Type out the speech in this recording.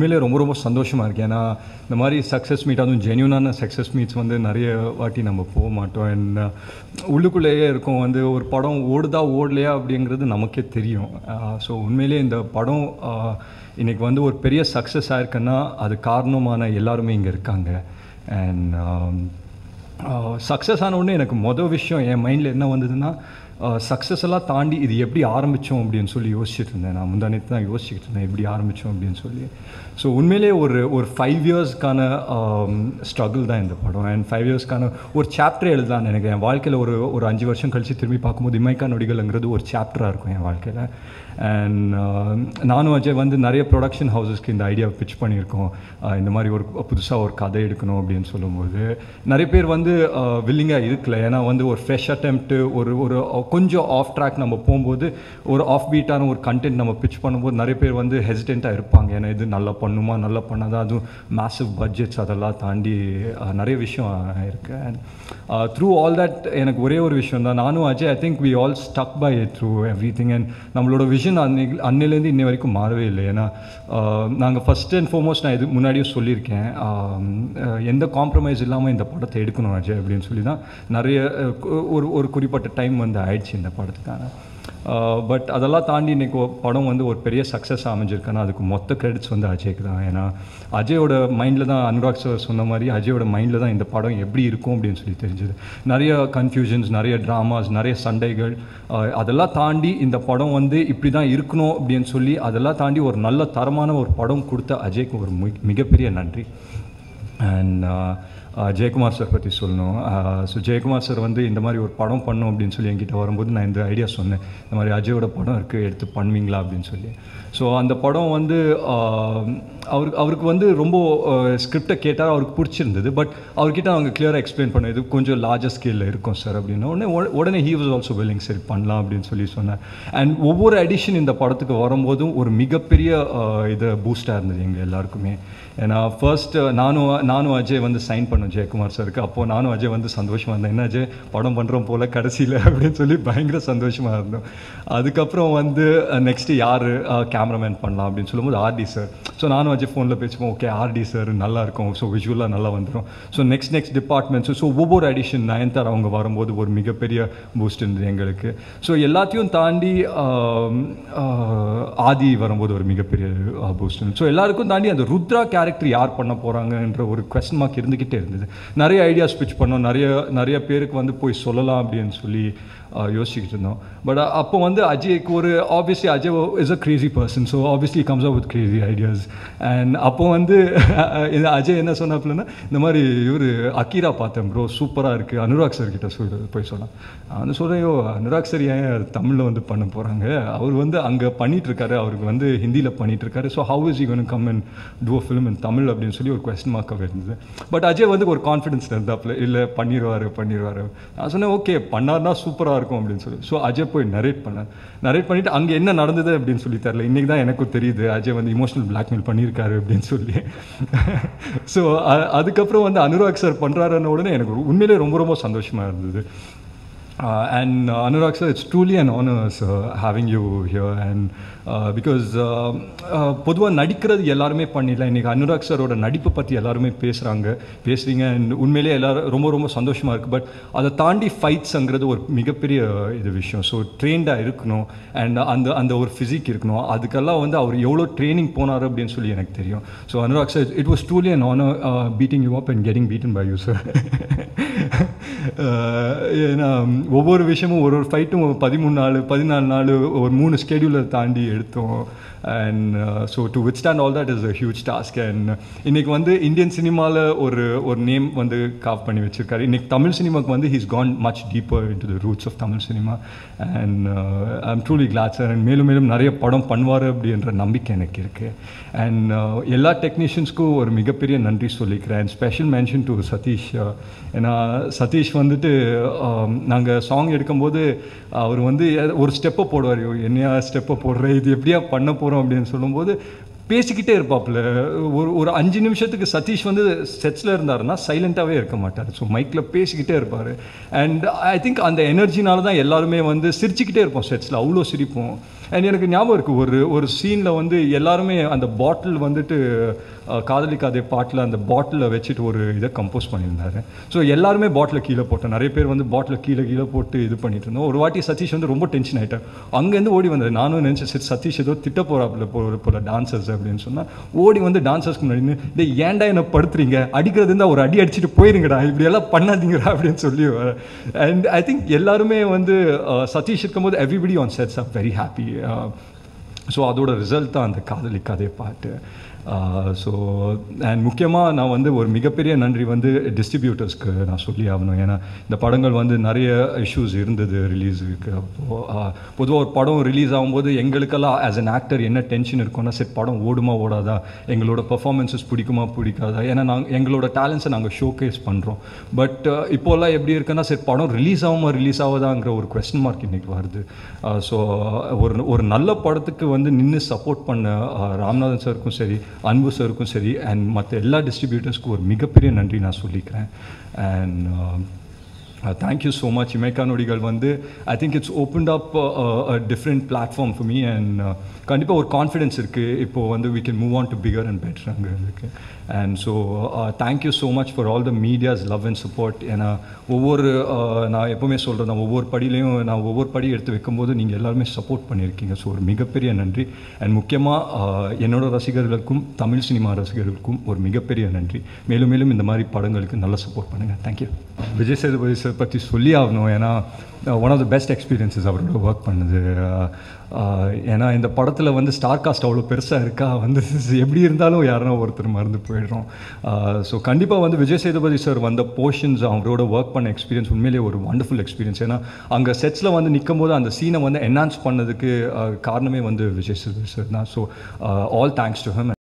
உண்மையிலே ரொம்ப ரொம்ப சந்தோஷமாக இருக்கு ஏன்னா இந்த மாதிரி சக்ஸஸ் மீட் அதுவும் ஜென்யூனான சக்ஸஸ் மீட்ஸ் வந்து நிறைய வாட்டி நம்ம போக மாட்டோம் அண்ட் உள்ளுக்குள்ளேயே இருக்கும் வந்து ஒரு படம் ஓடுதா ஓடலையா அப்படிங்கிறது நமக்கே தெரியும் ஸோ உண்மையிலே இந்த படம் ஆஹ், இன்னைக்கு வந்து ஒரு பெரிய சக்ஸஸ் ஆயிருக்குன்னா அது காரணமான எல்லாருமே இங்கே இருக்காங்க அண்ட் சக்ஸஸ் ஆன உடனே எனக்கு மொதல் விஷயம் என் மைண்டில் என்ன வந்ததுன்னா சக்ஸஸ் எல்லாம் தாண்டி இது எப்படி ஆரம்பித்தோம் அப்படின்னு சொல்லி யோசிச்சுட்டு இருந்தேன் நான் முந்தானத்து தான் யோசிச்சுட்டு இருந்தேன் எப்படி ஆரம்பித்தோம் அப்படின்னு சொல்லி ஸோ உண்மையிலே ஒரு ஒரு ஃபைவ் இயர்ஸ்க்கான ஸ்ட்ரகிள் தான் இந்த படம் அண்ட் ஃபைவ் இயர்ஸ்க்கான ஒரு சாப்டர் எழுதலாம்னு எனக்கு என் வாழ்க்கையில் ஒரு ஒரு அஞ்சு வருஷம் கழித்து திரும்பி பார்க்கும்போது இமைக்கா நொடிகள்ங்கிறது ஒரு சாப்டராக இருக்கும் என் வாழ்க்கையில் அண்ட் நானும் அஜய் வந்து நிறைய ப்ரொடக்ஷன் ஹவுசஸ்க்கு இந்த ஐடியாவை பிச் பண்ணியிருக்கோம் அஹ் இந்த மாதிரி ஒரு புதுசாக ஒரு கதை எடுக்கணும் அப்படின்னு சொல்லும்போது நிறைய பேர் வந்து வில்லிங்காக இருக்கல ஏன்னா வந்து ஒரு ஃப்ரெஷ் அட்டெம்ப்ட்டு ஒரு ஒரு கொஞ்சம் ஆஃப் ட்ராக் நம்ம போகும்போது ஒரு ஆஃப் பீட்டான ஒரு கண்டென்ட் நம்ம பிச் பண்ணும்போது நிறைய பேர் வந்து ஹெசிடெண்ட்டாக இருப்பாங்க ஏன்னா இது நல்லா பண்ணுமா நல்லா பண்ணாதா அதுவும் மேசிவ் பட்ஜெட்ஸ் அதெல்லாம் தாண்டி அஹ், நிறைய விஷயம் இருக்கு அண்ட் த்ரூ ஆல் தட் எனக்கு ஒரே ஒரு விஷயம் தான் நானும் Ajay I think we all stuck by through everything and நம்மளோட விஷன் அன்னைக்கு அன்னிலேருந்து இன்னை வரைக்கும் மாறவே இல்லை ஏன்னா நாங்கள் ஃபஸ்ட் அண்ட் ஃபார்மோஸ்ட் நான் இது முன்னாடியும் சொல்லியிருக்கேன் ஆஹ், அஹ், எந்த காம்ப்ரமைஸ் இல்லாமல் இந்த படத்தை எடுக்கணும் அஜய் அப்படின்னு சொல்லி தான் நிறைய அஹ், கு- ஒரு ஒரு குறிப்பிட்ட டைம் வந்து ஆயிடுச்சு இந்த படத்துக்கான பட் அதெல்லாம் தாண்டி இன்னைக்கு ஒரு படம் வந்து ஒரு பெரிய சக்ஸஸ் அமைஞ்சிருக்குன்னா அதுக்கு மொத்த கிரெடிட்ஸ் வந்து அஜய்க்கு தான் ஏன்னா அஜயோட மைண்டில் தான் அனுராக் சார் சொன்ன மாதிரி அஜயோட மைண்டில் தான் இந்த படம் எப்படி இருக்கும் அப்படின்னு சொல்லி தெரிஞ்சது நிறைய கன்ஃபியூஷன்ஸ் நிறைய ட்ராமாஸ் நிறைய சண்டைகள் அஹ், அதெல்லாம் தாண்டி இந்த படம் வந்து இப்படி தான் இருக்கணும் அப்படின்னு சொல்லி அதெல்லாம் தாண்டி ஒரு நல்ல தரமான ஒரு படம் கொடுத்த அஜய்க்கு ஒரு மிக- மிகப்பெரிய நன்றி அண்ட் ஜெயக்குமார் சார் பற்றி சொல்லணும் ஸோ ஜெயக்குமார் சார் வந்து இந்த மாதிரி ஒரு படம் பண்ணும் அப்படின்னு சொல்லி என்கிட்ட வரும்போது நான் இந்த ஐடியா சொன்னேன் இந்த மாதிரி அஜயோட படம் இருக்குது எடுத்து பண்ணுவீங்களா அப்படின்னு சொல்லி ஸோ அந்த படம் வந்து ஆஹ், அவருக்கு அவருக்கு வந்து ரொம்ப ஸ்கிரிப்டை கேட்டார் அவருக்கு பிடிச்சிருந்தது பட் அவர்கிட்ட அவங்க கிளியராக எக்ஸ்பிளைன் பண்ண இது கொஞ்சம் லார்ஜர் ஸ்கேலில் இருக்கும் சார் அப்படின்னா உடனே உட- உடனே ஹீ வாஸ் ஆல்சோ willing சரி பண்ணலாம் அப்படின்னு சொல்லி சொன்னார் அண்ட் ஒவ்வொரு எடிஷன் இந்த படத்துக்கு வரும்போதும் ஒரு மிகப்பெரிய ஆஹ், இது பூஸ்டாக இருந்தது எங்கள் எல்லாருக்குமே ஏன்னா ஃபர்ஸ்ட் நானும் நானும் அஜய் வந்து சைன் பண்ணோம் ஜெயக்குமார் சாருக்கு அப்போது நானும் அஜய் வந்து சந்தோஷமாக இருந்தேன் என்ன அஜய் படம் பண்ணுறோம் போல் கடைசியில் அப்படின்னு சொல்லி பயங்கர சந்தோஷமாக இருந்தோம் அதுக்கப்புறம் வந்து நெக்ஸ்ட்டு யார் கேமராமேன் பண்ணலாம் அப்படின்னு சொல்லும்போது ஆர்டி சார் ஸோ நானும் அஜய் ஃபோனில் பேசுவோம் ஓகே ஆர்டி சார் நல்லா இருக்கும் ஸோ விஷுவலாக நல்லா வந்துடும் so next next departments so ஒவ்வொரு அடிஷன் நயன்தார் அவங்க வரும்போது ஒரு மிகப்பெரிய பூஸ்ட் இருந்தது எங்களுக்கு ஸோ எல்லாத்தையும் தாண்டி ஆம், ஆஹ், ஆதி வரும்போது ஒரு மிகப்பெரிய பூஸ்ட் இருந்தது ஸோ எல்லாருக்கும் தாண்டி அந்த ருத்ரா கேரக்டர் யார் பண்ண போகிறாங்கன்ற ஒரு கொஸ்டின் மார்க் இருந்துக்கிட்டே இருந்தது நிறைய ஐடியாஸ் பிச் பண்ணோம் நிறைய நிறைய பேருக்கு வந்து போய் சொல்லலாம் அப்படின்னு சொல்லி ஆஹ், யோசிச்சுக்கிட்டு இருந்தோம் பட் அப்போ வந்து அஜய்க்கு ஒரு obviously Ajay is a crazy person so obviously comes up with crazy ideas and அப்போ வந்து இது அஜய் என்ன சொன்னாப்புலன்னா இந்த மாதிரி இவர் அக்கீரா பார்த்தேன் ப்ரோ சூப்பராக இருக்குது அனுராக் சார் கிட்ட சொல்லி போய் சொன்னான் நான் வந்து சொல்கிறேன் யோ அனுராக் சார் ஏன் தமிழில் வந்து பண்ண போகிறாங்க அவர் வந்து அங்கே பண்ணிகிட்ருக்காரு அவருக்கு வந்து ஹிந்தியில் பண்ணிகிட்ருக்காரு so how is you can come and do a film in Tamil அப்படின்னு சொல்லி ஒரு கொஸ்டின் மார்க்காக இருந்தது பட் அஜய் வந்து ஒரு கான்ஃபிடன்ஸ் இருந்தாப்புல இல்லை பண்ணிடுவார் பண்ணிடுவார் நான் சொன்னேன் ஓகே பண்ணார்னா சூப்பராக இருக்கும் அப்படின்னு சொல்லி ஸோ அஜய் போய் நரேட் பண்ணேன் நரேட் பண்ணிவிட்டு அங்கே என்ன நடந்தது அப்படின்னு சொல்லி தெரில இன்றைக்கி தான் எனக்கும் தெரியுது அஜய் வந்து இமோஷனல் பிளாக்மெயில் பண்ணியிருக்காரு அப்படின்னு சொல்லி ஸோ அதுக்கப்புறம் வந்து அனுராக் சார் பண்ணுறாருன்ன உடனே எனக்கு உண்மையிலே ரொம்ப ரொம்ப சந்தோஷமாக இருந்தது Uh, and uh, Anurag sir, it's truly an honor sir, having you here and uh, because பொதுவாக நடிக்கிறது எல்லாருமே பண்ணிடலாம் இன்றைக்கி அனுராக் சாரோட நடிப்பை பற்றி எல்லாருமே பேசுகிறாங்க பேசுகிறீங்க அண்ட் உண்மையிலே எல்லாரும் ரொம்ப ரொம்ப சந்தோஷமாக இருக்குது பட் அதை தாண்டி ஃபைட்ஸுங்கிறது ஒரு மிகப்பெரிய இது விஷயம் ஸோ ட்ரெயின்டாக இருக்கணும் அண்ட் அந்த அந்த ஒரு ஃபிசிக் இருக்கணும் அதுக்கெல்லாம் வந்து அவர் எவ்வளோ ட்ரைனிங் போனார் அப்படின்னு சொல்லி எனக்கு தெரியும் so Anurag sir it was truly an honour beating you up and getting beaten by you sir ஏன்னா ஒவ்வொரு விஷயமும் ஒரு ஒரு ஃபைட்டும் பதிமூணு நாள் பதினாலு நாள் ஒரு மூணு ஸ்கெடியூலை தாண்டி எடுத்தோம் and so to withstand all that is a huge task and இன்னைக்கு வந்து இந்தியன் சினிமாவில் ஒரு ஒரு நேம் வந்து காப் பண்ணி வச்சிருக்காரு இன்னைக்கு தமிழ் சினிமாவுக்கு வந்து he's gone much deeper into the roots of Tamil cinema and I am truly glad sir and மேலும் மேலும் நிறைய படம் பண்ணுவார் அப்படின்ற நம்பிக்கை எனக்கு இருக்குது அண்ட் எல்லா டெக்னீஷியன்ஸ்க்கும் ஒரு மிகப்பெரிய நன்றி சொல்லிக்கிறேன் and special mention to Satish ஏன்னா சதீஷ் வந்துட்டு நாங்கள் சாங் எடுக்கும்போது அவர் வந்து ஒரு ஸ்டெப்பை போடுவார் என்னையா ஸ்டெப்பை போடுற இது எப்படியா பண்ண போகிறோம் அப்படின்னு சொல்லும்போது பேசிக்கிட்டே இருப்பாப்புல ஒரு ஒரு அஞ்சு நிமிஷத்துக்கு சதீஷ் வந்து செட்ஸில் இருந்தாருன்னா சைலண்ட்டாகவே இருக்க மாட்டார் ஸோ மைக்கில் பேசிக்கிட்டே இருப்பார் அண்ட் ஐ திங்க் அந்த எனர்ஜினால தான் எல்லாருமே வந்து சிரிச்சுக்கிட்டே இருப்போம் செட்ஸில் அவ்வளோ சிரிப்போம் அண்ட் எனக்கு ஞாபகம் இருக்குது ஒரு ஒரு சீனில் வந்து எல்லாருமே அந்த பாட்டில் வந்துட்டு அஹ், காதலிக்காதே பாட்டில் அந்த பாட்டிலை வச்சுட்டு ஒரு இதை கம்போஸ் பண்ணியிருந்தாரு ஸோ எல்லாருமே பாட்டில் கீழே போட்டோம் நிறைய பேர் வந்து பாட்டில் கீழே கீழே போட்டு இது பண்ணிட்டு இருந்தோம் ஒரு வாட்டி சதீஷ் வந்து ரொம்ப டென்ஷன் ஆகிட்டார் அங்கேருந்து ஓடி வந்தார் நானும் நினச்சேன் சரி சதீஷ் ஏதோ திட்ட போகிறாப்புல போ போல டான்சர்ஸ் அப்படின்னு சொன்னால் ஓடி வந்து டான்சர்ஸ்க்கு முன்னாடி நின்னு, டேய் ஏன்டா என்ன படுத்துறீங்க அடிக்கிறது இருந்தால் ஒரு அடி அடிச்சுட்டு போயிருங்கடா இப்படி எல்லாம் பண்ணாதீங்கடா அப்படின்னு சொல்லி அண்ட் ஐ திங்க் எல்லாருமே வந்து அஹ், சதீஷ் இருக்கும்போது everybody on sets are very happy so அதோட ரிசல்ட் தான் அந்த காதலிக்காதே பாட்டு ஸோ அண்ட் முக்கியமாக நான் வந்து ஒரு மிகப்பெரிய நன்றி வந்து டிஸ்ட்ரிபியூட்டர்ஸ்க்கு நான் சொல்லி ஆகணும் ஏன்னா இந்த படங்கள் வந்து நிறைய இஷ்யூஸ் இருந்தது ரிலீஸுக்கு அப்போது பொதுவாக ஒரு படம் ரிலீஸ் ஆகும்போது எங்களுக்கெல்லாம் ஆஸ் an ஆக்டர் என்ன டென்ஷன் இருக்கும்னா சரி படம் ஓடுமா ஓடாதா எங்களோட பர்ஃபார்மன்ஸஸ் பிடிக்குமா பிடிக்காதா ஏன்னா நாங்கள் எங்களோட டேலண்ட்ஸை நாங்கள் ஷோகேஸ் பண்ணுறோம் பட் இப்போல்லாம் எப்படி இருக்குன்னா சரி படம் ரிலீஸ் ஆகுமா ரிலீஸ் ஆகுதாங்கிற ஒரு கொஸ்டின் மார்க் இன்னைக்கு வருது ஸோ ஒரு ஒரு நல்ல படத்துக்கு வந்து நின்று சப்போர்ட் பண்ண அஹ், ராமநாதன் சாருக்கும் சரி அன்பு சாருக்கும் சரி அண்ட் மற்ற எல்லா டிஸ்ட்ரிபியூட்டர்ஸ்க்கும் ஒரு மிகப்பெரிய நன்றி நான் சொல்லிக்கிறேன் and thank you so much Imaikkaa Nodigal வந்து I think it's opened up different platform for me and கண்டிப்பாக ஒரு கான்ஃபிடென்ஸ் இருக்குது இப்போது வந்து we can move on to bigger and better அங்கே இருக்கு and so thank you so much for all the medias love and support ஏன்னா ஒவ்வொரு uh, நான் எப்போவுமே சொல்கிறேன் நான் ஒவ்வொரு படியிலையும் நான் ஒவ்வொரு படி எடுத்து வைக்கும்போது நீங்கள் எல்லாருமே சப்போர்ட் பண்ணியிருக்கீங்க ஸோ ஒரு மிகப்பெரிய நன்றி அண்ட் முக்கியமாக என்னோட ரசிகர்களுக்கும் தமிழ் சினிமா ரசிகர்களுக்கும் ஒரு மிகப்பெரிய நன்றி மேலும் மேலும் இந்த மாதிரி படங்களுக்கு நல்ல சப்போர்ட் பண்ணுங்கள் தேங்க்யூ விஜய் சேதுபதி சார் பற்றி சொல்லி ஆகணும் ஏன்னா one of the best experiences அவரோட ஒர்க் பண்ணது அஹ், அஹ், ஏன்னா இந்த படத்தில் வந்து ஸ்டார் காஸ்ட் அவ்வளோ பெருசாக இருக்கா வந்து எப்படி இருந்தாலும் யாருன்னா ஒருத்தர் மறந்து போயிடுறோம் ஸோ கண்டிப்பாக வந்து விஜய் சேதுபதி சார் வந்த போர்ஷன்ஸ் அவரோட ஒர்க் பண்ண எக்ஸ்பீரியன்ஸ் உண்மையிலேயே ஒரு வண்டர்ஃபுல் எக்ஸ்பீரியன்ஸ் ஏன்னா அங்கே செட்ஸில் வந்து நிற்கும் போது அந்த சீனை வந்து என்ஹான்ஸ் பண்ணதுக்கு அஹ், காரணமே வந்து விஜய் சேதுபதி சார் தான் so all thanks to hmm